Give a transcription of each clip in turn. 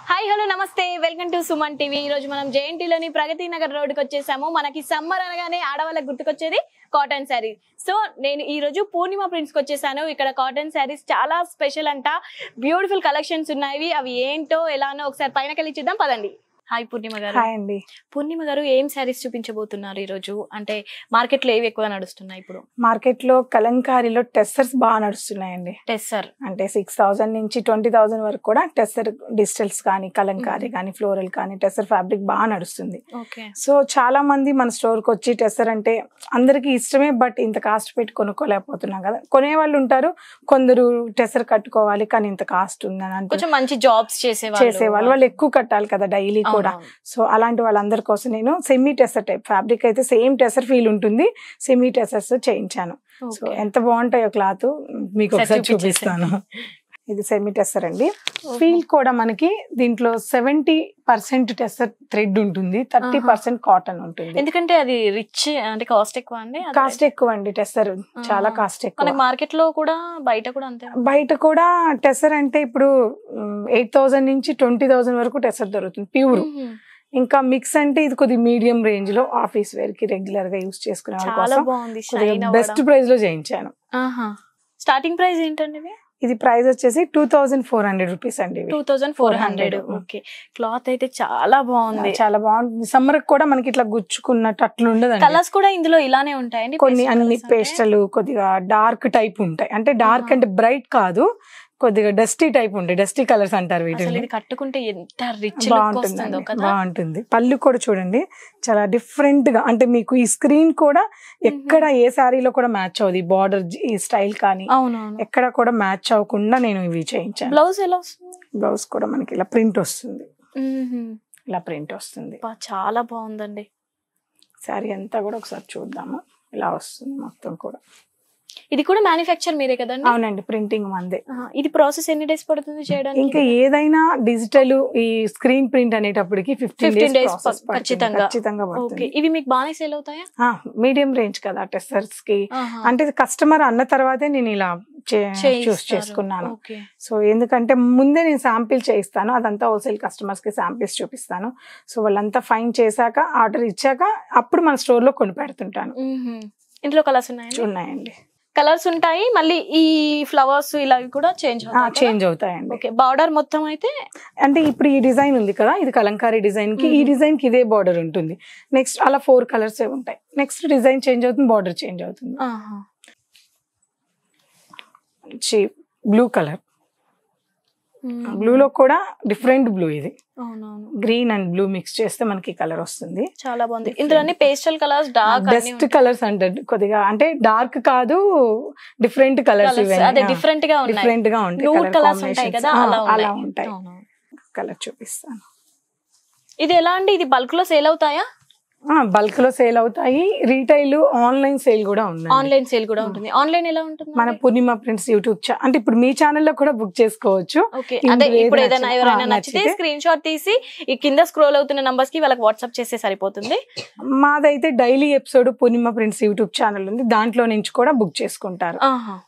Hi hello నమస్తే welcome to Suman TV ఈ రోజు మనం జేఎన్టీలోని ప్రగతి నగర్ రోడ్డుకి వచ్చేసాము మనకి సమ్మర్ అనగానే ఆడవాళ్ళకి గుర్తుకొచ్చేది కాటన్ శారీ సో నేను ఈ రోజు పూర్ణిమ ప్రింట్స్ కి వచ్చేసాను ఇక్కడ కాటన్ శారీస్ చాలా స్పెషల్ అంట బ్యూటిఫుల్ కలెక్షన్స్ ఉన్నాయి అవి ఏంటో ఎలానో ఒకసారి పైనకి వెళ్ళి చూద్దాం పదండి హాయ్ పూర్ణిమ గారు హాయ్ అండి పూర్ణిమ గారు ఏం శారీస్ చూపించబోతున్నారు ఈ రోజు అంటే మార్కెట్ లో ఏవి ఎక్కువ నడుస్తున్నాయి ఇప్పుడు మార్కెట్ లో కలంకారీలో టెస్సర్స్ బాగా నడుస్తున్నాయండి టెస్సర్ అంటే సిక్స్ థౌసండ్ నుంచి ట్వంటీ థౌసండ్ వరకు కూడా టెస్సర్ డిజిటల్స్ కానీ కలంకారీ కానీ ఫ్లోరల్ కానీ టెస్సర్ ఫ్యాబ్రిక్ బాగా నడుస్తుంది ఓకే సో చాలా మంది మన స్టోర్ కి వచ్చి టెస్సర్ అంటే అందరికి ఇష్టమే బట్ ఇంత కాస్ట్ పెట్టి కొనుక్కోలేకపోతున్నాం కదా కొనే వాళ్ళు ఉంటారు కొందరు టెస్సర్ కట్టుకోవాలి కానీ ఇంత కాస్ట్ ఉందని అంటే కొంచెం మంచి జాబ్స్ చేసే చేసేవాళ్ళు వాళ్ళు ఎక్కువ కట్టాలి కదా డైలీ కూడా సో అలాంటి వాళ్ళందరి కోసం నేను సెమీ టెసర్ టైప్ ఫ్యాబ్రిక్ అయితే సేమ్ టెసర్ ఫీల్ ఉంటుంది సెమీ టెసర్స్ చేయించాను సో ఎంత బాగుంటాయో క్లాత్ మీకు ఒకసారి ఒకసారి చూపిస్తాను ఇది సెమీ టెస్సర్ అండి ఫీల్ కూడా మనకి దీంట్లో సెవెంటీ పర్సెంట్ టెస్సర్ థ్రెడ్ ఉంటుంది థర్టీ పర్సెంట్ కాటన్ ఉంటుంది ఎందుకంటే అది రిచ్ అంటే కాస్ట్ ఎక్కువ అండి అది- కాస్ట్ ఎక్కువ అండి టెస్సర్ చాలా ఆహా. కాస్ట్ ఎక్కువ మనకి మార్కెట్ లో కూడా బయట కూడా అంతే బయట కూడా టెస్సర్ అంటే ఇప్పుడు ఎయిట్ థౌసండ్ నుంచి ట్వంటీ థౌసండ్ వరకు టెస్సర్ దొరుకుతుంది ప్యూర్ మ్మ్. ఇంకా మిక్స్ అంటే ఇది కొద్ది మీడియం రేంజ్ లో ఆఫీస్ వేర్ కి రెగ్యులర్ గా యూస్ చేసుకునే వాళ్ళ చాలా కోసం బాగుంది కొద్దిగా బెస్ట్ ప్రైస్ లో చేయించాను స్టార్టింగ్ ప్రైస్ ఏంటండి ఇవి ఇది ప్రైస్ వచ్చేసి two thousand four hundred rupees అండి ఇవి. Two thousand four hundred 400. Okay cloth అయితే చాలా బాగుంది చాలా బాగుంటుంది సమ్మర్ కూడా మనకి ఇట్లా గుచ్చుకున్నట్టు అట్లా ఉండదు కలర్స్ కూడా ఇందులో ఇలానే ఉంటాయండి కొన్ని pastel అన్ని colours అంటే? పేస్టల్ కొద్దిగా డార్క్ టైప్ ఉంటాయి అంటే డార్క్ ఆహా. అంటే బ్రైట్ కాదు కొద్దిగా డస్టీ టైప్ ఉంటాయి డస్టీ కలర్స్ అంటారు అసలు వీటిని ఇది కట్టుకుంటే ఎంత రిచ్ లుక్ వస్తుందో బాగుంటుందండి కదా బాగుంటుంది పళ్ళు కూడా చూడండి చాలా డిఫరెంట్ గా అంటే మీకు ఈ స్క్రీన్ కూడా ఎక్కడ ఏ శారీలో కూడా మ్యాచ్ అవుతుంది బార్డర్ ఈ స్టైల్ కానీ అవునవును ఎక్కడ కూడా మ్యాచ్ అవ్వకుండా నేను ఇవి చేయించాను బ్లౌజ్ ఎలా వస్తుంది బ్లౌజ్ కూడా మనకి ఇలా ప్రింట్ వస్తుంది మ్మ్. ఇలా ప్రింట్ వస్తుంది బా, చాలా బాగుందండి శారీ అంతా కూడా ఒకసారి చూద్దాము ఇలా వస్తుంది మొత్తం కూడా ఇది కూడా మ్యానుఫ్యాక్చర్ మీరే కదండి అవునండి ప్రింటింగ్ మందే ఆహా, ఇది ప్రాసెస్ ఎన్ని డేస్ పడుతుంది చేయడానికి ఇంకా ఏదైనా డిజిటల్ ఈ స్క్రీన్ ప్రింట్ అనేటప్పటికి ఫిఫ్టీన్ 15 days డేస్ ప- ఖచ్చితంగా. ఖచ్చితంగా ఓకే పడుతుంది ఇవి మీకు బాగానే సేల్ అవుతాయా మీడియం రేంజ్ కదా టెస్టర్స్ కి ఆహా. అంటే కస్టమర్ అన్న తర్వాతే నేను ఇలా చూస్ చేయిస్తారు. చేసుకున్నాను ఓకే సో ఎందుకంటే ముందే నేను శాంపిల్ చేయిస్తాను అదంతా హోల్సేల్ కస్టమర్స్ కి శాంపిల్స్ చూపిస్తాను సో వాళ్ళంతా ఫైన్ చేశాక ఆర్డర్ ఇచ్చాక అప్పుడు మన స్టోర్ లో కొని పెడుతుంటాను మ్మ్. ఇందులో కలర్స్ ఉన్నాయండి ఉన్నాయండి కలర్స్ ఉంటాయి మళ్ళీ ఈ ఫ్లవర్స్ ఇలా కూడా చేంజ్ చేంజ్ అవుతాయండి ఓకే బార్డర్ మొత్తం అయితే అంటే ఇప్పుడు ఈ డిజైన్ ఉంది కదా ఇది కలంకారీ డిజైన్ కి ఈ మ్మ్. డిజైన్ కి ఇదే బార్డర్ ఉంటుంది నెక్స్ట్ అలా ఫోర్ కలర్స్ ఉంటాయి నెక్స్ట్ డిజైన్ చేంజ్ అవుతుంది బార్డర్ చేంజ్ అవుతుంది ఆహా. మంచి బ్లూ కలర్ మ్మ్. బ్లూ లో కూడా డిఫరెంట్ బ్లూ ఇది అవునవును గ్రీన్ అండ్ బ్లూ మిక్స్ చేస్తే మనకి కలర్ వస్తుంది చాలా బాగుంది Different. ఇందులో pastel colours dark best colours అంటే కొద్దిగా అంటే డార్క్ కాదు డిఫరెంట్ కలర్స్ అదే డిఫరెంట్ గా ఉన్నాయి డిఫరెంట్ గా ఉంటాయి నూడ్ colour కలర్స్ ఉంటాయి combinations. కదా ఆ, అలా అలా ఉన్నాయి ఉంటాయి అవునవును. కలర్ చూపిస్తాను ఇది ఎలా అండి ఇది బల్క్ లో సేల్ అవుతాయా బల్క్ లో సేల్ అవుతాయి రీటైల్ ఆన్లైన్ సేల్ కూడా ఉంది ఆన్లైన్ సేల్ కూడా ఉంటుంది ఆన్లైన్ ఎలా ఉంటుంది మన పూర్ణిమ ప్రింట్స్ యూట్యూబ్ ఛా అంటే ఇప్పుడు మీ ఛానల్లో కూడా బుక్ చేసుకోవచ్చు ఓకే ఇందులో అదే ఏది ఇప్పుడు ఏదైనా నచ్చితే- ఎవరైనా ఆ, నచ్చితే నచ్చితే- స్క్రీన్ షాట్ తీసి ఈ కింద స్క్రోల్ అవుతున్న నంబర్స్ కి వాళ్ళకి వాట్సాప్ చేస్తే సరిపోతుంది మాదైతే daily episode Purnima prints YouTube channel ఉంది దాంట్లో నుంచి కూడా బుక్ చేసుకుంటారు ఆహా.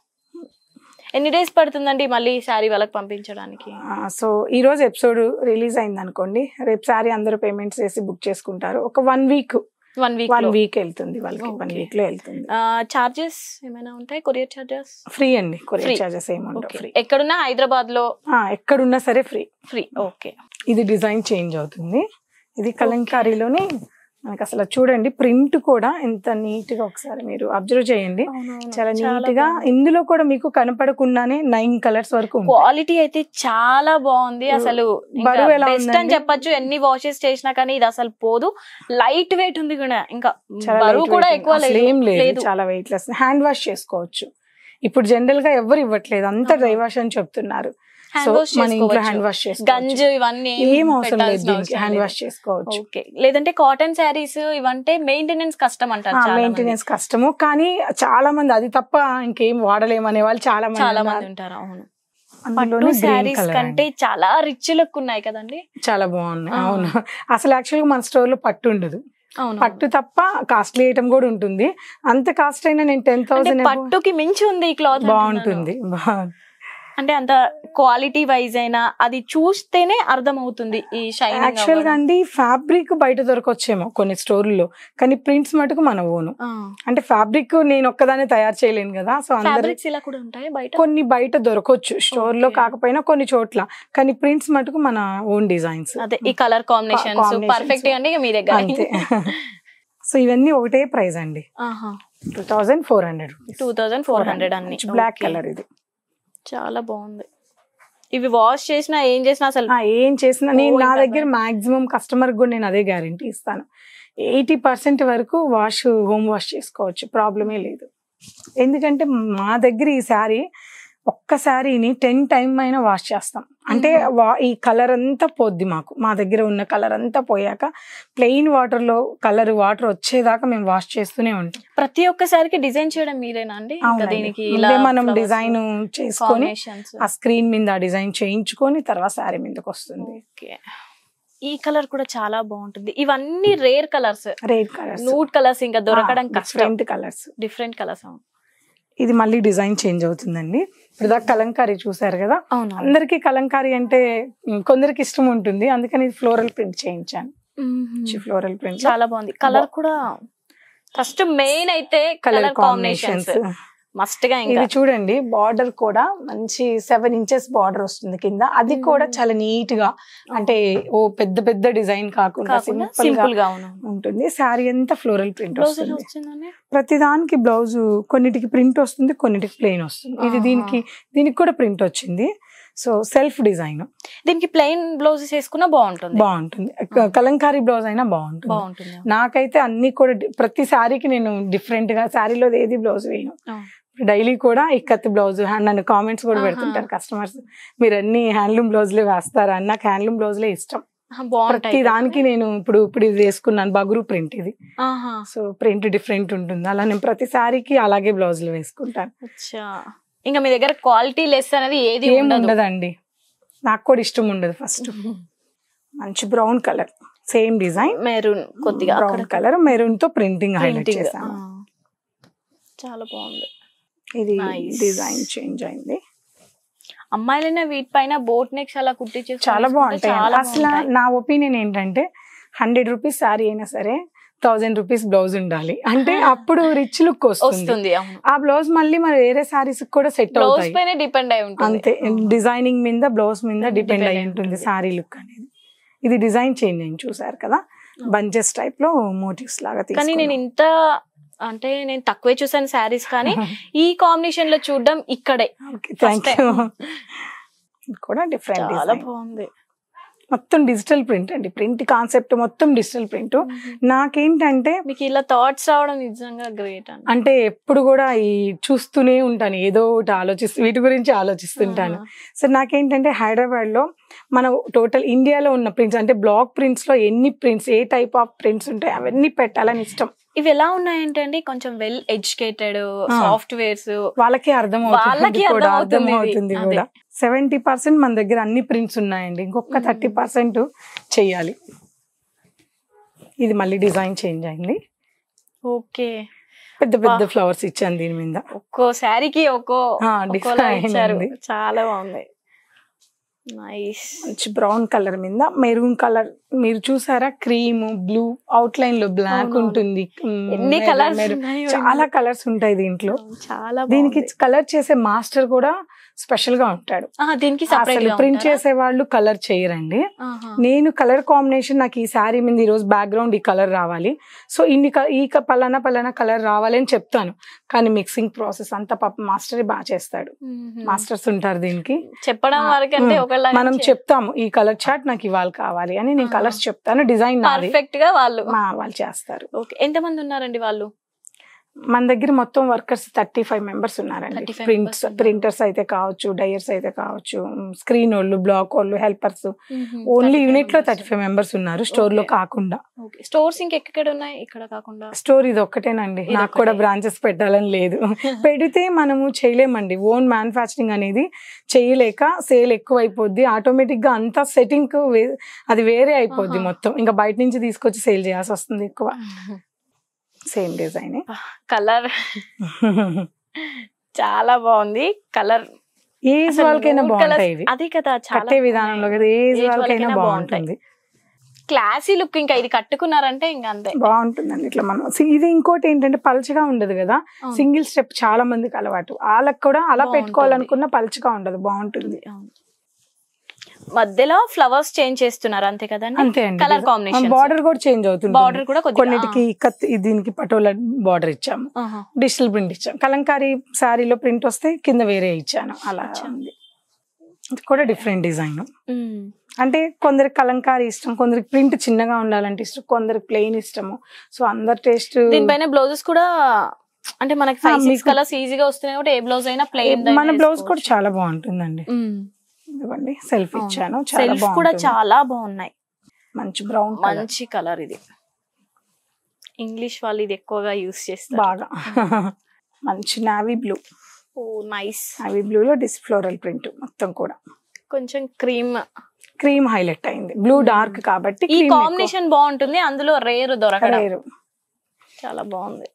ఎన్ని డేస్ పడుతుందండి మళ్ళీ శారీ వాళ్ళకి పంపించడానికి సో ఈ రోజు ఎపిసోడ్ రిలీజ్ అయింది అనుకోండి రేపు సారీ అందరూ పేమెంట్స్ చేసి బుక్ చేసుకుంటారు ఒక one week one week one week వెళ్తుంది వాళ్ళకి వన్ Okay. వీక్ లో వెళ్తుంది చార్జెస్ ఏమైనా ఉంటాయి కొరియర్ చార్జెస్ ఫ్రీ అండి Free. కొరియర్ చార్జెస్ ఏమి ఉండవు ఫ్రీ ఎక్కడున్నా హైదరాబాద్ లో ఎక్కడున్నా సరే ఫ్రీ ఫ్రీ ఓకే ఇది డిజైన్ చేంజ్ అవుతుంది ఇది కలంకారీలోనే మనకి అసలు చూడండి ప్రింట్ కూడా ఎంత నీట్ గా ఒకసారి మీరు అబ్జర్వ్ చేయండి చాలా నీట్ గా ఇందులో కూడా మీకు కనపడకుండానే నైన్ కలర్స్ వరకు ఉంటాయి. క్వాలిటీ అయితే చాలా బాగుంది అసలు బరువు ఎలా బెస్ట్ అని ఉందండి? చెప్పొచ్చు ఎన్ని వాషెస్ చేసినా కానీ ఇది అసలు పోదు లైట్ వెయిట్ ఉంది కూడా ఇంకా చాలా బరువు light కూడా weight ఎక్కువ అసలు లేదు ఏం లేదు లేదు చాలా వెయిట్ లెస్ హ్యాండ్ వాష్ చేసుకోవచ్చు ఇప్పుడు జనరల్ గా ఎవరు ఇవ్వట్లేదు అంత ఆహా. డ్రై వాష్ అని చెప్తున్నారు హ్యాండ్ సో వాష్ మన ఇంట్లో హ్యాండ్ చేసుకోవచ్చు వాష్ చేసుకోవచ్చు గంజు ఇవన్నీ ఏం అవసరం లేదు పెట్టాల్సిన దీనికి అవసరం హ్యాండ్ లేదు. వాష్ చేసుకోవచ్చు ఓకే లేదంటే కాటన్ శారీస్ ఇవంటే మెయింటెనెన్స్ కష్టం అంటారు చాలా మంది. మెయింటెనెన్స్ కష్టము కానీ చాలా మంది అది తప్ప ఇంకేం వాడలేమనే వాళ్ళు చాలా మంది చాలా ఉన్నారు. మంది ఉంటారు అవును అందులోనే పట్టు green శారీస్ colour కంటే అండి. చాలా రిచ్ లుక్ ఉన్నాయి కదండి చాలా బాగున్నాయి ఆ. అవును అసలు యాక్చువల్ గా మన స్టోర్ లో పట్టు ఉండదు అవును పట్టు తప్ప కాస్ట్లీ ఐటమ్ కూడా ఉంటుంది అంత కాస్ట్ అయినా నేను టెన్ అంటే థౌసండ్ పట్టుకి మించి ఉంది ఈ క్లాత్ బాగుంటుంది బాగుంది అంటే అంత క్వాలిటీ వైజ్ అయినా అది చూస్తేనే అర్థమవుతుంది ఈ యాక్చువల్ గా షైనింగ్ అండి ఫ్యాబ్రిక్ బయట దొరకొచ్చేమో కొన్ని స్టోర్లలో కానీ ప్రింట్స్ మటుకు మన ఓను అంటే ఫ్యాబ్రిక్ నేను ఒక్కదానే తయారు చేయలేను కదా సో అందరు ఫ్యాబ్రిక్స్ ఇలా కూడా ఉంటాయి బయట కొన్ని బయట దొరకొచ్చు స్టోర్ లో Okay. కాకపోయినా కొన్ని చోట్ల కానీ ప్రింట్స్ మటుకు మన ఓన్ డిజైన్స్ అదే ఈ కలర్ కాంబినేషన్స్ combinations. పర్ఫెక్ట్ అండి ఇక మీ దగ్గర అంతే సో ఇవన్నీ ఒకటే ప్రైస్ అండి two thousand four hundred two thousand four hundred అన్ని బ్లాక్ Okay. కలర్ ఇది చాలా బాగుంది ఇవి వాష్ చేసినా ఏం చేసినా అసలు ఆ, ఏం చేసినా నేను Oh, నా ఇంకా దగ్గర మాక్సిమం కస్టమర్ కూడా నేను అదే గ్యారంటీ ఇస్తాను ఎయిటీ పర్సెంట్ వరకు వాష్ హోమ్ వాష్ చేసుకోవచ్చు ప్రాబ్లమే లేదు ఎందుకంటే మా దగ్గర ఈ శారీ ఒక్క శారీని టెన్ టైమ్ అయినా వాష్ చేస్తాం అంటే Mhm. వా- ఈ కలర్ అంతా పోద్ది మాకు మా దగ్గర ఉన్న కలర్ అంతా పోయాక ప్లెయిన్ వాటర్ లో కలర్ వాటర్ వచ్చేదాకా మేము వాష్ చేస్తూనే ఉంటాం ప్రతి ఒక్కసారికి డిజైన్ చేయడం మీరేనా అండి ఇంకా అవునండి. దీనికి ముందే ఇలా మనం flowers, డిజైన్ చేసుకొని combinations. ఆ స్క్రీన్ మీద ఆ డిజైన్ చేయించుకొని తర్వాత శారీ మీదకి వస్తుంది ఓకే ఈ కలర్ కూడా చాలా బాగుంటుంది ఇవన్నీ rare colours red colours nude colours ఇంకా దొరకడం కష్టం డిఫరెంట్ కలర్స్ డిఫరెంట్ కలర్స్ ఇది మళ్ళీ డిజైన్ చేంజ్ అవుతుందండి ఇప్పుడు దాకా కలంకారీ చూసారు కదా అవును అందరికి కలంకారీ అంటే ఉమ్, కొందరికి ఇష్టం ఉంటుంది అందుకని ఇది ఫ్లోరల్ ప్రింట్ చేయించాను ఫ్లోరల్ ప్రింట్ చాలా బాగుంది కలర్ కూడా ఫస్ట్ మెయిన్ అయితే colour colour combinations combinations must గా ఇంకా ఇది చూడండి బార్డర్ కూడా మంచి సెవెన్ ఇంచెస్ బార్డర్ వస్తుంది కింద అది కూడా మ్మ్. చాలా నీట్ గా అంటే ఓ పెద్ద పెద్ద డిజైన్ కాకుండా కాకుండా సింపుల్ గా సింపుల్ గా అవును ఉంటుంది శారీ అంతా ఫ్లోరల్ ప్రింట్ బ్లౌజ్ వస్తుంది వచ్చిందండి ప్రతి దానికి బ్లౌజ్ కొన్నిటికి ప్రింట్ వస్తుంది కొన్నిటికి ప్లెయిన్ వస్తుంది ఇది ఆహా. దీనికి దీనికి కూడా ప్రింట్ వచ్చింది సో సెల్ఫ్ డిజైన్ దీనికి ప్లెయిన్ బ్లౌజెస్ వేసుకున్నా బాగుంటుంది బాగుంటుంది క- కలంకారీ బ్లౌజ్ అయినా బాగుంటుంది బాగుంటుంది నాకైతే అన్ని కూడా డి- ప్రతి శారీకి నేను డిఫరెంట్ గా శారీలో ఏది బ్లౌజ్ వేయను ఆ. డైలీ కూడా ఇక్కత్ బ్లౌజ్ నన్ను కామెంట్స్ కూడా ఆహా. పెడుతుంటారు కస్టమర్స్ మీరు అన్ని హ్యాండ్లూమ్ బ్లౌజ్లే వేస్తారా అని నాకు హ్యాండ్లూమ్ బ్లౌజ్లే ఇష్టం ఆహా, బాగుంటాయి ప్రతి దానికి నేను ఇప్పుడు ఇప్పుడు ఇది వేసుకున్నాను బగురు ప్రింట్ ఇది ఆహా సో ప్రింట్ డిఫరెంట్ ఉంటుంది అలా నేను ప్రతి శారీకి అలాగే బ్లౌజులు వేసుకుంటాను అచ్చా ఇంకా మీ దగ్గర క్వాలిటీ లెస్ అనేది ఏది ఏం ఉండదు ఉండదండి నాకు కూడా ఇష్టం ఉండదు ఫస్ట్ మంచి brown colour same design maroon కొద్దిగా బ్రౌన్ కలర్ మెరూన్ తో ప్రింటింగ్ హైలైట్ ప్రింటింగ్ చేసాము చాలా బాగుంది ఇది Nice. డిజైన్ చేంజ్ అయింది అమ్మాయిలైనా వీటిపైన బోట్ నెక్స్ అలా కుట్టించే చాలా బాగుంటాయి అసలు నా ఒపీనియన్ ఏంటంటే హండ్రెడ్ రూపీస్ శారీ అయినా సరే థౌజండ్ రూపీస్ బ్లౌజ్ ఉండాలి అంటే Ah. అప్పుడు రిచ్ లుక్ వస్తుంది వస్తుంది అవును ఆ బ్లౌజ్ మళ్ళీ మరి వేరే శారీస్ కూడా సెట్ బ్లౌజ్ అవుతాయి పైన డిపెండ్ అయి ఉంటుంది అంతే డిజైనింగ్ మీద బ్లౌజ్ మీద Depend డిపెండ్ అయి అయి ఉంటుంది ఉంటుంది. శారీ లుక్ అనేది ఇది డిజైన్ చేంజ్ అయింది చూసారు కదా బంచెస్ టైప్ లో మోటివ్స్ లాగా కానీ నేను ఇంత అంటే నేను తక్కువే చూసాను శారీస్ కానీ ఈ కాంబినేషన్ లో చూడడం ఇక్కడే థ్యాంక్ first యూ time. కూడా డిఫరెంట్ చాలా బాగుంది మొత్తం డిజిటల్ ప్రింట్ అండి ప్రింట్ కాన్సెప్ట్ మొత్తం డిజిటల్ ప్రింట్ నాకేంటంటే మీకు ఇలా థాట్స్ రావడం నిజంగా గ్రేట్ అండి అంటే ఎప్పుడు కూడా ఈ చూస్తూనే ఉంటాను ఏదో ఒకటి ఆలోచిస్తూ వీటి గురించి ఆలోచిస్తుంటాను సో నాకేంటంటే హైదరాబాద్ లో మన టోటల్ ఇండియాలో ఉన్న ప్రింట్స్ అంటే బ్లాక్ ప్రింట్స్ లో ఎన్ని ప్రింట్స్ ఏ టైప్ ఆఫ్ ప్రింట్స్ ఉంటాయి అవన్నీ పెట్టాలని ఇష్టం ఇవి ఎలా ఉన్నాయంటే అండి కొంచెం వెల్ ఎడ్యుకేటెడ్ సాఫ్ట్వేర్స్ వాళ్ళకే అర్థం వాళ్ళకి అవుతుంది కూడా అర్థం అర్థం అవుతుంది అవుతుంది ఇది. కూడా సెవెంటీ పర్సెంట్ మన దగ్గర అన్ని ప్రింట్స్ ఉన్నాయండి ఇంకొక మ్మ్. థర్టీ పర్సెంట్ చెయ్యాలి ఇది మళ్ళీ డిజైన్ చేంజ్ అయింది ఓకే పెద్ద పెద్ద వా. ఫ్లవర్స్ ఇచ్చాను దీని మీద ఒక్కో శారీకి ఒక్కో ఆ, ఒక్కోలా design ఇచ్చారు ఉంది. చాలా బాగుంది నైస్ మంచి బ్రౌన్ కలర్ మీద మెరూన్ కలర్ మీరు చూసారా క్రీమ్ బ్లూ అవుట్ లైన్ లో బ్లాక్ అవునవును. ఉంటుంది మ్, ఎన్ని మెరూన్, కలర్స్ మెరూన్. చాలా కలర్స్ ఉంటాయి దీంట్లో చాలా దీనికి బాగుంది. కలర్ చేసే మాస్టర్ కూడా స్పెషల్ గా ఉంటాడు ఆ, దీనికి సెపరేట్ అసలు ప్రింట్ చేసే వాళ్ళు కలర్ చేయరండి నేను కలర్ కాంబినేషన్ నాకు ఈ శారీ మీద ఈ రోజు బ్యాక్గ్రౌండ్ ఈ కలర్ రావాలి సో ఇన్ని క- ఈ క- పలానా పలానా కలర్ రావాలి అని చెప్తాను కానీ మిక్సింగ్ ప్రాసెస్ అంతా పాప మాస్టర్ బాగా చేస్తాడు మాస్టర్స్ ఉంటారు దీనికి చెప్పడం ఆ, వరకు అంటే మ్, ఒకళ్ళ మనం చెప్తాము ఈ కలర్ చార్ట్ నాకు ఇవాళ కావాలి అని నేను ఆహా. కలర్స్ చెప్తాను డిజైన్ నాది పర్ఫెక్ట్ గా వాళ్ళు మా వాళ్ళు చేస్తారు ఓకే ఎంత మంది ఉన్నారండి వాళ్ళు మన దగ్గర మొత్తం వర్కర్స్ థర్టీ ఫైవ్ మెంబర్స్ ఉన్నారండి 35 ప్రింట్స్ members ఉన్నారు. ప్రింటర్స్ అయితే కావచ్చు డయర్స్ అయితే కావచ్చు స్క్రీన్ వాళ్ళు బ్లాక్ వాళ్ళు హెల్పర్స్ ఓన్లీ యూనిట్ లో థర్టీ ఫైవ్ మెంబర్స్ ఉన్నారు స్టోర్ లో Okay. కాకుండా స్టోర్స్ ఇంకెక్కడ ఉన్నాయి ఇక్కడ కాకుండా స్టోర్ ఇది ఒక్కటేనండి ఇది నాకు కూడా ఒక్కటే. బ్రాంచెస్ పెట్టాలని లేదు పెడితే మనము చేయలేమండి ఓన్ మ్యానుఫ్యాక్చరింగ్ అనేది చేయలేక సేల్ ఎక్కువ అయిపోద్ది ఆటోమేటిక్ గా అంతా సెట్టింగ్ అది వేరే అయిపోద్ది ఆహా. మొత్తం ఇంకా బయట నుంచి తీసుకొచ్చి సేల్ చేయాల్సి వస్తుంది ఎక్కువ సేమ్ డిజైన్ కలర్ చాలా బాగుంది కలర్ ఏజ్ అసలు వాళ్ళకైనా nude colours- బాగుంటాయి ఇవి అదే కదా చాలా కట్టే విధానంలో కదా ఏజ్ Age వాళ్ళకైనా వాళ్ళకైనా బాగుంటుంది క్లాసీ లుక్ ఇంకా ఇది కట్టుకున్నారంటే ఇంకా అంతే బాగుంటుందండి ఇట్లా మనం సి- ఇది ఇంకోటి ఏంటంటే పల్చగా ఉండదు కదా అవును. సింగిల్ స్టెప్ చాలా మందికి అలవాటు వాళ్ళకి కూడా అలా బాగుంటుంది. పెట్టుకోవాలనుకున్న పల్చగా ఉండదు బాగుంటుంది అవును. మధ్యలో ఫ్లవర్స్ చేంజ్ చేస్తున్నారు అంతే కదండి అంతే అండి కలర్ కాంబినేషన్ బార్డర్ కూడా చేంజ్ అవుతుంది బార్డర్ కూడా కొద్దిగా కొన్నిటికి కత్ దీనికి పటోలా బార్డర్ ఇచ్చాము ఆహా. డిజిటల్ ప్రింట్ ఇచ్చాము కలంకారీ శారీలో ప్రింట్ వస్తే కింద వేరే ఇచ్చాను అలా ఉంది ఇది కూడా డిఫరెంట్ డిజైన్ ఉమ్. అంటే కొందరికి కలంకారీ ఇష్టం కొందరికి ప్రింట్ చిన్నగా ఉండాలంటే ఇష్టం కొందరికి ప్లెయిన్ ఇష్టము సో అందరి టేస్ట్ దీనిపైన బ్లౌజెస్ కూడా అంటే మనకి ఫైవ్ సిక్స్ మీకు- కలర్స్ ఈజీగా వస్తున్నాయి కాబట్టి ఏ బ్లౌజ్ అయినా ప్లెయిన్ మన బ్లౌజ్ కూడా చాలా బాగుంటుందండి ఇవ్వండి సెల్ఫ్ ఇచ్చాను చాలా సెల్ఫ్ కూడా బాగుంటుంది చాలా బాగున్నాయి మంచి బ్రౌన్ మంచి కలర్ ఇది ఇంగ్లీష్ వాళ్ళు ఇది ఎక్కువగా యూస్ చేస్తారు బాగా మంచి navy blue oh nice navy బ్లూలో డిస్ ఫ్లోరల్ ప్రింట్ మొత్తం కూడా కొంచెం క్రీమ్ క్రీమ్ హైలైట్ అయింది బ్లూ డార్క్ కాబట్టి ఈ కాంబినేషన్ బాగుంటుంది అందులో రేర్ దొరకడం రేరు చాలా బాగుంది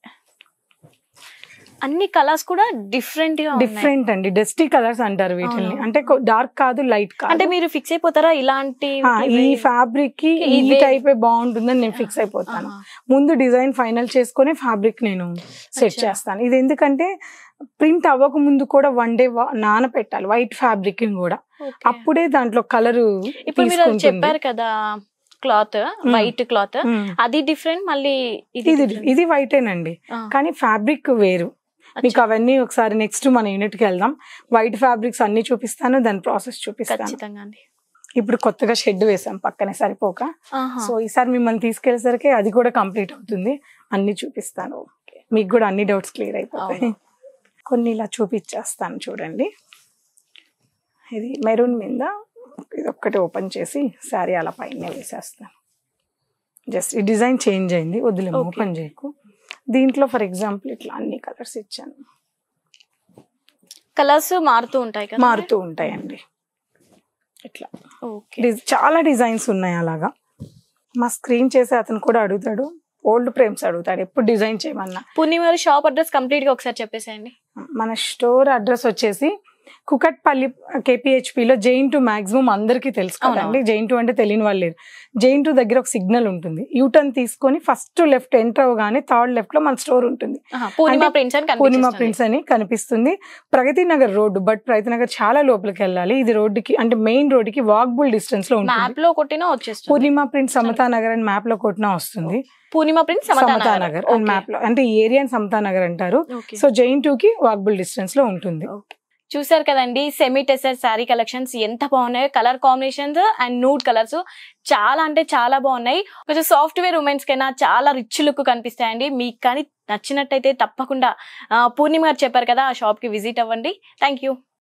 అన్ని కలర్స్ కూడా డిఫరెంట్ గా ఉన్నాయి డిఫరెంట్ అండి డస్టీ కలర్స్ అంటారు వీటిని అవును. అంటే డార్క్ కాదు లైట్ కాదు అంటే మీరు ఫిక్స్ అయిపోతారా ఇలాంటి ఆ, ఈ ఫ్యాబ్రిక్ కి ఈ ఇవే- టైప్ బాగుంటుందని నేను ఫిక్స్ అయిపోతాను ముందు డిజైన్ ఫైనల్ చేసుకొని ఫ్యాబ్రిక్ నేను సెట్ అచ్చా. చేస్తాను ఇది ఎందుకంటే ప్రింట్ అవ్వక ముందు కూడా వన్ డే నానపెట్టాలి వైట్ ఫ్యాబ్రిక్ కూడా అప్పుడే దాంట్లో కలర్ ఇప్పుడు మీరు అది చెప్పారు కదా క్లాత్ వైట్ క్లాత్ అది డిఫరెంట్ మళ్ళీ ఇది ఇది different. ఇది వైటేనండి ఆ, కానీ ఫ్యాబ్రిక్ వేరు మీకు అచ్చా. అవన్నీ ఒకసారి నెక్స్ట్ మన యూనిట్ కి వెళ్దాం వైట్ ఫ్యాబ్రిక్స్ అన్ని చూపిస్తాను దాని ప్రాసెస్ చూపిస్తాను ఖచ్చితంగా అండి ఇప్పుడు కొత్తగా షెడ్ వేసాం పక్కనే సరిపోక ఆహా. సో ఈసారి మిమ్మల్ని తీసుకెళ్లేసరికి అది కూడా కంప్లీట్ అవుతుంది అన్ని చూపిస్తాను మీకు కూడా అన్ని డౌట్స్ క్లియర్ అయిపోతాయి అవును. కొన్ని ఇలా చూపించేస్తాను చూడండి ఇది మెరూన్ మీద ఇది ఒక్కటి ఓపెన్ చేసి శారీ అలా పైన వేసేస్తాను జస్ట్ ఈ డిజైన్ చేంజ్ అయింది వదిలేము Okay. ఓపెన్ చేయకు దీంట్లో ఫర్ ఎగ్జాంపుల్ ఇట్లా అన్ని కలర్స్ ఇచ్చాను కలర్స్ మారుతూ ఉంటాయి కదా మారుతూ ఉంటాయండి ఇట్లా ఓకే డిజ్- చాలా డిజైన్స్ ఉన్నాయి అలాగా మా స్క్రీన్ చేసి అతను కూడా అడుగుతాడు ఓల్డ్ ఫ్రేమ్స్ అడుగుతాడు ఎప్పుడు డిజైన్ చేయమన్నా పూర్ణిమ షాప్ అడ్రస్ కంప్లీట్ గా ఒకసారి చెప్పేసేయండి మన స్టోర్ అడ్రస్ వచ్చేసి కుకట్పల్లి KPHP లో జైన్ టు మాక్సిమం అందరికీ తెలుసు కదండి జైన్ టు అంటే తెలియని వాళ్ళు లేరు జైన్ టు దగ్గర ఒక సిగ్నల్ ఉంటుంది యూటర్న్ తీసుకొని ఫస్ట్ లెఫ్ట్ ఎంటర్ అవగానే థర్డ్ లెఫ్ట్ లో మన స్టోర్ ఉంటుంది ఆహా, పూర్ణిమ అంటే ప్రింట్స్ అని పూర్ణిమ కనిపిస్తుంది ప్రింట్స్ అని కనిపిస్తుంది ప్రగతి నగర్ రోడ్డు బట్ ప్రగతి నగర్ చాలా లోపలికి వెళ్ళాలి ఇది రోడ్డుకి అంటే మెయిన్ రోడ్డుకి వాక్బుల్ డిస్టెన్స్ లో ఉంటుంది మ్యాప్ లో కొట్టినా వచ్చేస్తుంది పూర్ణిమ ప్రింట్ సమతా నగర్ అని మ్యాప్ లో కొట్టినా వస్తుంది పూర్ణిమ ప్రింట్ సమతా నగర్ అని మ్యాప్ లో అంటే ఈ ఏరియా సమతా నగర్ అంటారు సో జైన్ టూ కి వాక్బుల్ డిస్టెన్స్ లో ఉంటుంది చూసారు కదండి సెమీ టెసర్ శారీ కలెక్షన్స్ ఎంత బాగున్నాయో colour combinations and nude colours చాలా అంటే చాలా బాగున్నాయి కొంచెం సాఫ్ట్వేర్ ఉమెన్స్ కైనా చాలా రిచ్ లుక్ కనిపిస్తాయండి మీకు కానీ నచ్చినట్టయితే తప్పకుండా ఆ, పూర్ణిమ గారు చెప్పారు కదా ఆ షాప్ కి విజిట్ అవ్వండి థ్యాంక్ యూ